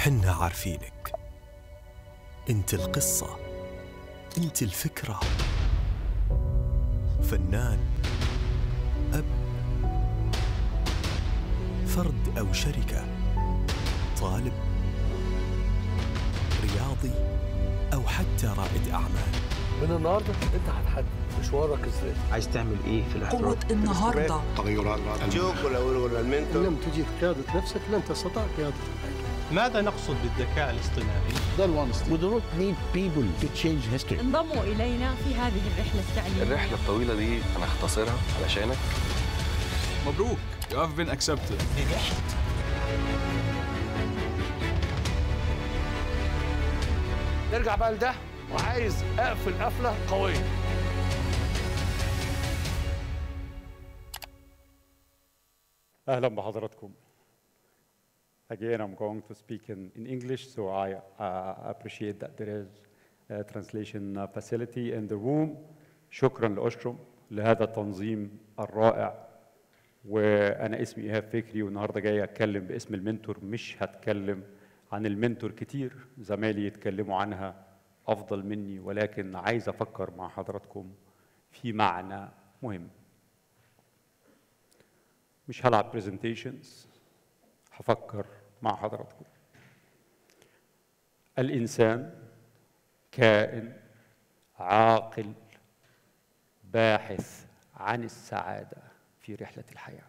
حنا عارفينك انت القصة انت الفكرة فنان أب فرد أو شركة طالب رياضي أو حتى رائد أعمال من النهارده انت هتحدد مشوارك ازاي عايز تعمل ايه في الاحتراف قوة النهاردة الجوب ولا ولا ان المنتور لم تجد قياده نفسك لن تستطيع قياده الحياه ماذا نقصد بالذكاء الاصطناعي؟ ده الوانستي We do not need people to change history. انضموا إلينا في هذه الرحلة التعليمية الرحلة الطويلة دي أنا هختصرها علشانك مبروك you have been accepted نرجع بقى لده وعايز اقفل قفله قويه أهلا بحضراتكم. Again, I'm going to speak in, in English, so I uh, appreciate that there is a translation uh, facility in the room. شكرا لأشرم لهذا التنظيم الرائع وأنا اسمي إيهاب فكري والنهارده جاي أتكلم باسم المنتور مش هتكلم عن المنتور كتير زمايلي يتكلموا عنها أفضل مني ولكن عايز أفكر مع حضراتكم في معنى مهم. مش هلعب برزنتيشنز هفكر مع حضراتكم الانسان كائن عاقل باحث عن السعاده في رحله الحياه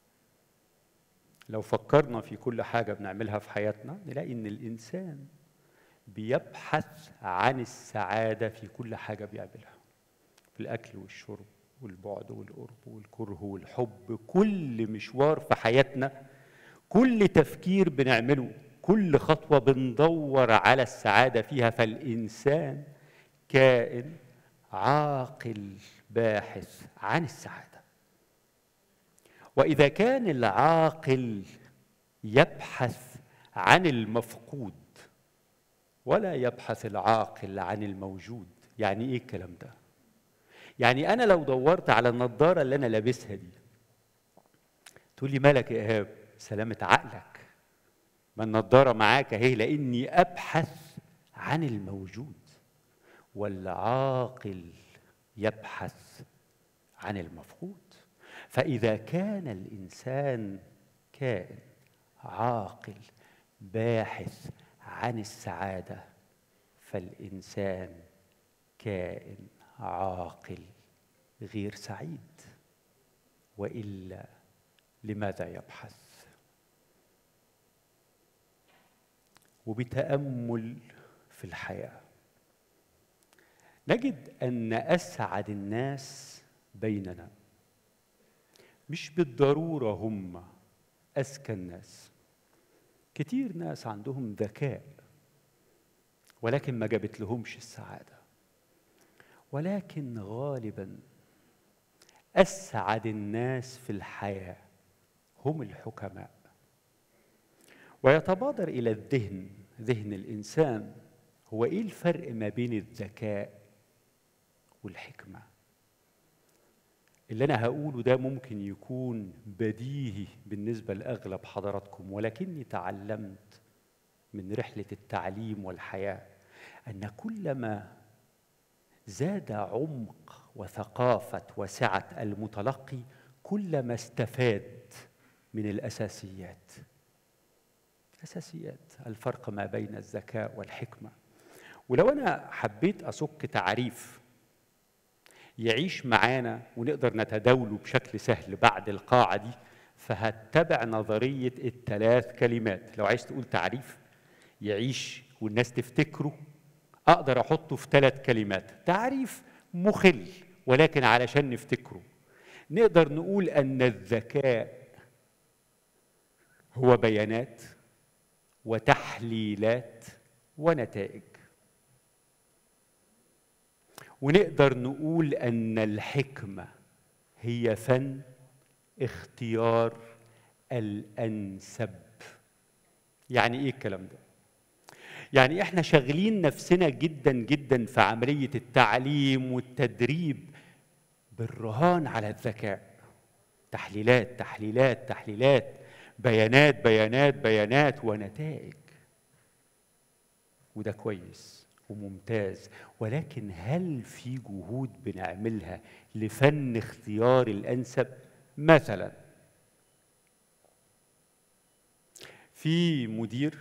لو فكرنا في كل حاجه بنعملها في حياتنا نلاقي ان الانسان بيبحث عن السعاده في كل حاجه بيعملها في الاكل والشرب والبعد والقرب والكره والحب كل مشوار في حياتنا كل تفكير بنعمله كل خطوه بندور على السعاده فيها فالانسان كائن عاقل باحث عن السعاده واذا كان العاقل يبحث عن المفقود ولا يبحث العاقل عن الموجود يعني ايه الكلام ده يعني انا لو دورت على النضاره اللي انا لابسها دي تقول لي مالك يا ايهاب سلامه عقلك ما النضاره معاك اهي لاني ابحث عن الموجود والعاقل يبحث عن المفقود فاذا كان الانسان كائن عاقل باحث عن السعاده فالانسان كائن عاقل غير سعيد والا لماذا يبحث وبتامل في الحياه نجد ان اسعد الناس بيننا مش بالضروره هم اذكى الناس كتير ناس عندهم ذكاء ولكن ما جابت لهمش السعاده ولكن غالبا اسعد الناس في الحياه هم الحكماء ويتبادر الى الذهن ذهن الانسان هو ايه الفرق ما بين الذكاء والحكمه اللي انا هقوله ده ممكن يكون بديهي بالنسبه لاغلب حضراتكم ولكني تعلمت من رحله التعليم والحياه ان كلما زاد عمق وثقافه وسعه المتلقي كلما استفاد من الاساسيات اساسيات الفرق ما بين الذكاء والحكمه ولو انا حبيت اسك تعريف يعيش معانا ونقدر نتداوله بشكل سهل بعد القاعه دي فهتبع نظريه الثلاث كلمات لو عايز تقول تعريف يعيش والناس تفتكره اقدر احطه في ثلاث كلمات تعريف مخل ولكن علشان نفتكره نقدر نقول ان الذكاء هو بيانات وتحليلات ونتائج ونقدر نقول ان الحكمه هي فن اختيار الانسب يعني ايه الكلام ده يعني احنا شاغلين نفسنا جدا جدا في عمليه التعليم والتدريب بالرهان على الذكاء تحليلات تحليلات تحليلات بيانات بيانات بيانات ونتائج وده كويس وممتاز ولكن هل في جهود بنعملها لفن اختيار الانسب مثلا في مدير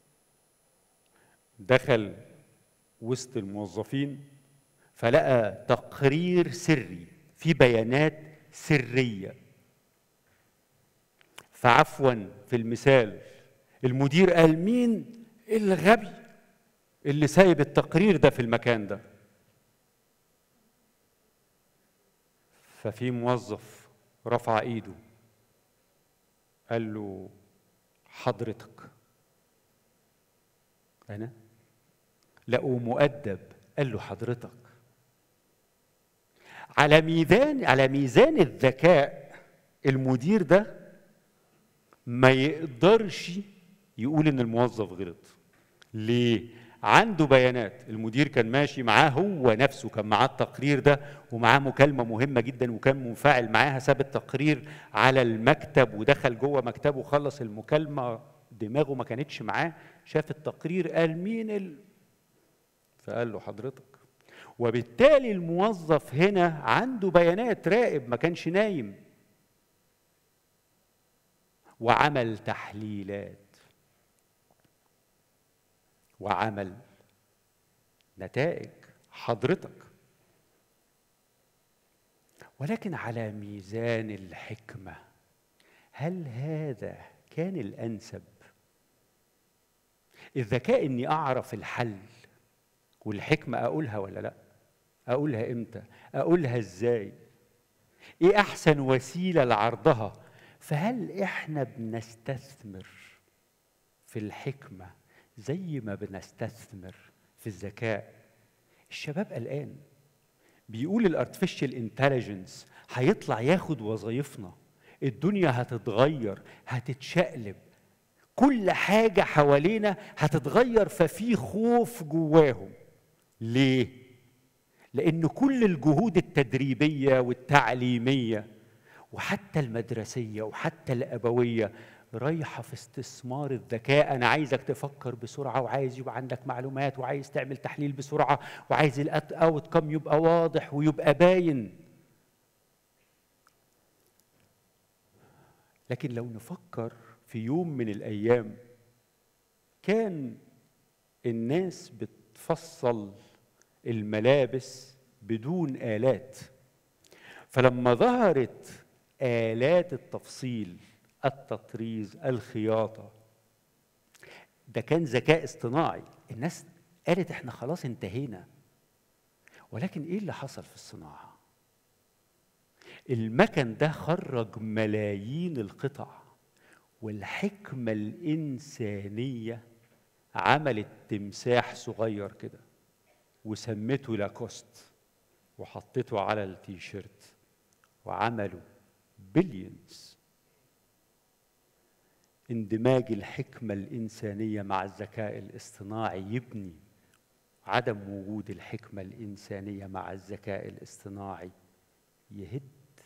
دخل وسط الموظفين فلقى تقرير سري في بيانات سريه فعفوا في المثال المدير قال مين الغبي اللي سايب التقرير ده في المكان ده ففي موظف رفع ايده قال له حضرتك انا لقوا مؤدب قال له حضرتك على ميزان على ميزان الذكاء المدير ده ما يقدرش يقول ان الموظف غلط ليه عنده بيانات المدير كان ماشي معاه هو نفسه كان معاه التقرير ده ومعاه مكالمة مهمة جدا وكان منفعل معاها ساب التقرير على المكتب ودخل جوه مكتبه وخلص المكالمة دماغه ما كانتش معاه شاف التقرير قال مين ال... فقال له حضرتك وبالتالي الموظف هنا عنده بيانات راقب ما كانش نايم وعمل تحليلات وعمل نتائج حضرتك ولكن على ميزان الحكمه هل هذا كان الانسب الذكاء اني اعرف الحل والحكمه اقولها ولا لا اقولها امتى اقولها ازاي ايه احسن وسيله لعرضها فهل احنا بنستثمر في الحكمه زي ما بنستثمر في الذكاء الشباب قلقان بيقول الارتفيشال انتليجنس هيطلع ياخد وظايفنا الدنيا هتتغير هتتشقلب كل حاجة حوالينا هتتغير ففي خوف جواهم ليه؟ لأن كل الجهود التدريبية والتعليمية وحتى المدرسية وحتى الأبوية رايحة في استثمار الذكاء أنا عايزك تفكر بسرعة وعايز يبقى عندك معلومات وعايز تعمل تحليل بسرعة وعايز الأوت كم يبقى واضح ويبقى باين لكن لو نفكر في يوم من الأيام كان الناس بتفصل الملابس بدون آلات فلما ظهرت آلات التفصيل التطريز الخياطة ده كان ذكاء اصطناعي الناس قالت احنا خلاص انتهينا ولكن ايه اللي حصل في الصناعة المكن ده خرج ملايين القطع والحكمة الإنسانية عملت تمساح صغير كده وسمته لاكوست وحطيته على التيشيرت وعملوا بليونز اندماج الحكمة الإنسانية مع الذكاء الاصطناعي يبني عدم وجود الحكمة الإنسانية مع الذكاء الاصطناعي يهد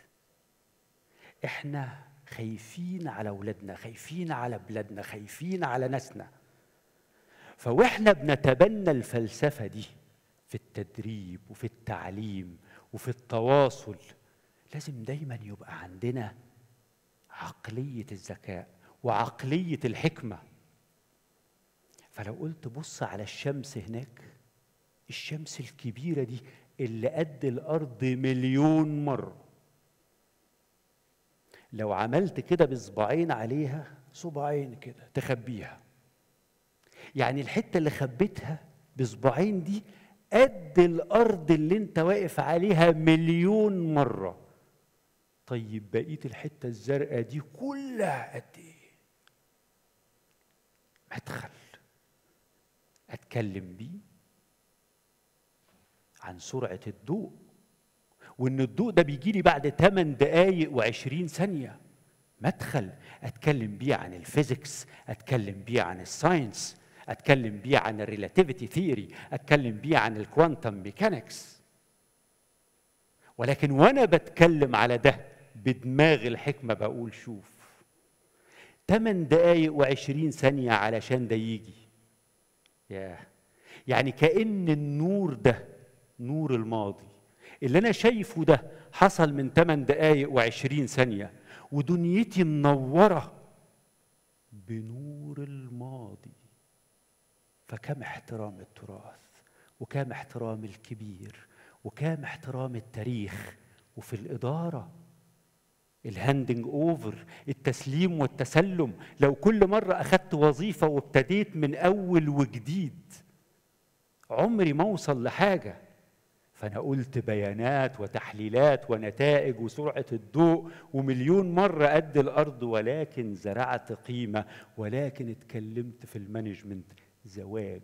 احنا خايفين على اولادنا خايفين على بلادنا خايفين على ناسنا فواحنا بنتبنى الفلسفه دي في التدريب وفي التعليم وفي التواصل لازم دايما يبقى عندنا عقليه الذكاء وعقليه الحكمه فلو قلت بص على الشمس هناك الشمس الكبيره دي اللي قد الارض مليون مره لو عملت كده بصباعين عليها صباعين كده تخبيها يعني الحته اللي خبيتها بصباعين دي قد الارض اللي انت واقف عليها مليون مره طيب بقيه الحته الزرقاء دي كلها قد ايه مدخل اتكلم بيه عن سرعه الضوء وان الضوء ده بيجي لي بعد 8 دقايق و20 ثانيه مدخل اتكلم بيه عن الفيزيكس اتكلم بيه عن الساينس اتكلم بيه عن الريلاتيفيتي ثيوري اتكلم بيه عن الكوانتم ميكانكس ولكن وانا بتكلم على ده بدماغ الحكمه بقول شوف 8 دقايق و20 ثانيه علشان ده يجي ياه يعني كأن النور ده نور الماضي اللي أنا شايفه ده حصل من 8 دقايق و20 ثانية ودنيتي منورة بنور الماضي فكم احترام التراث وكم احترام الكبير وكم احترام التاريخ وفي الإدارة الهاندنج اوفر التسليم والتسلم لو كل مرة أخدت وظيفة وابتديت من أول وجديد عمري ما أوصل لحاجة فأنا قلت بيانات وتحليلات ونتائج وسرعة الضوء ومليون مرة قد الأرض ولكن زرعت قيمة ولكن اتكلمت في المانجمنت زواج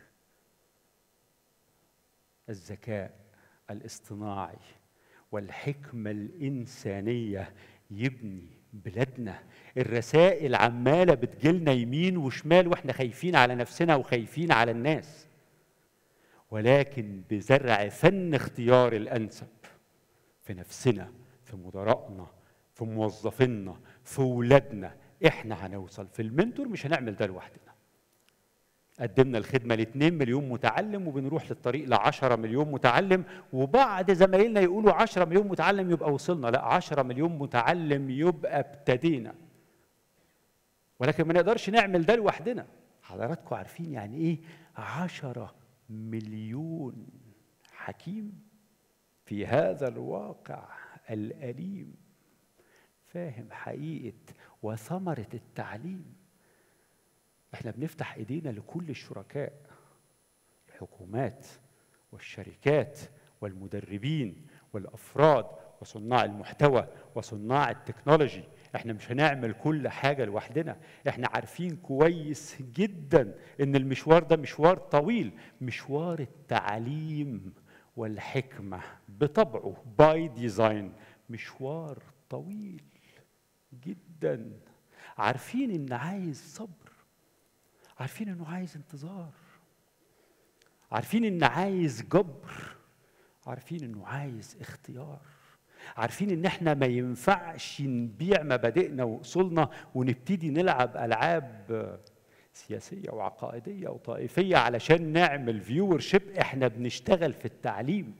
الذكاء الاصطناعي والحكمة الإنسانية يبني بلادنا الرسائل عمالة بتجيلنا يمين وشمال واحنا خايفين على نفسنا وخايفين على الناس ولكن بزرع فن اختيار الأنسب في نفسنا في مدراءنا في موظفينا في ولادنا احنا هنوصل في المنتور مش هنعمل ده لوحدنا قدمنا الخدمه ل 2 مليون متعلم وبنروح للطريق ل 10 مليون متعلم وبعض زمايلنا يقولوا 10 مليون متعلم يبقى وصلنا لا 10 مليون متعلم يبقى ابتدينا ولكن ما نقدرش نعمل ده لوحدنا حضراتكم عارفين يعني ايه 10 مليون حكيم في هذا الواقع الأليم فاهم حقيقة وثمرة التعليم احنا بنفتح ايدينا لكل الشركاء الحكومات والشركات والمدربين والافراد وصناع المحتوى وصناع التكنولوجي احنا مش هنعمل كل حاجه لوحدنا احنا عارفين كويس جدا ان المشوار ده مشوار طويل مشوار التعليم والحكمه بطبعه باي ديزاين مشوار طويل جدا عارفين ان عايز صبر عارفين انه عايز انتظار عارفين انه عايز جبر عارفين انه عايز اختيار عارفين ان احنا ما ينفعش نبيع مبادئنا واصولنا ونبتدي نلعب العاب سياسيه وعقائديه وطائفيه علشان نعمل فيور شيب احنا بنشتغل في التعليم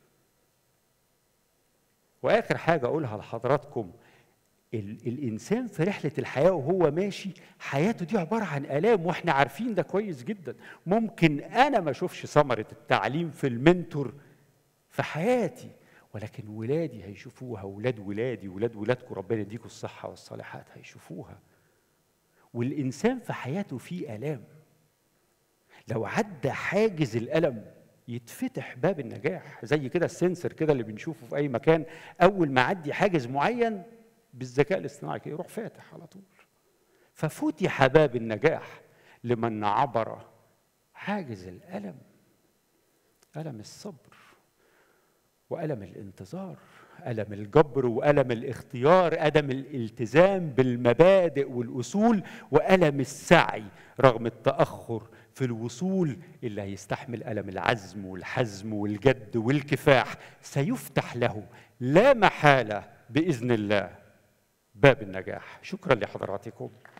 واخر حاجه اقولها لحضراتكم الانسان في رحله الحياه وهو ماشي حياته دي عباره عن الام واحنا عارفين ده كويس جدا ممكن انا ما اشوفش ثمره التعليم في المنتور في حياتي ولكن ولادي هيشوفوها ولاد ولادي ولاد ولادكم ربنا يديكم الصحه والصالحات هيشوفوها والانسان في حياته فيه الام لو عدى حاجز الالم يتفتح باب النجاح زي كده السنسر كده اللي بنشوفه في اي مكان اول ما عدي حاجز معين بالذكاء الاصطناعي كده يروح فاتح على طول ففتح باب النجاح لمن عبر حاجز الالم الم الصبر والم الانتظار الم الجبر والم الاختيار الم الالتزام بالمبادئ والاصول والم السعي رغم التاخر في الوصول اللي هيستحمل الم العزم والحزم والجد والكفاح سيفتح له لا محاله باذن الله باب النجاح شكرا لحضراتكم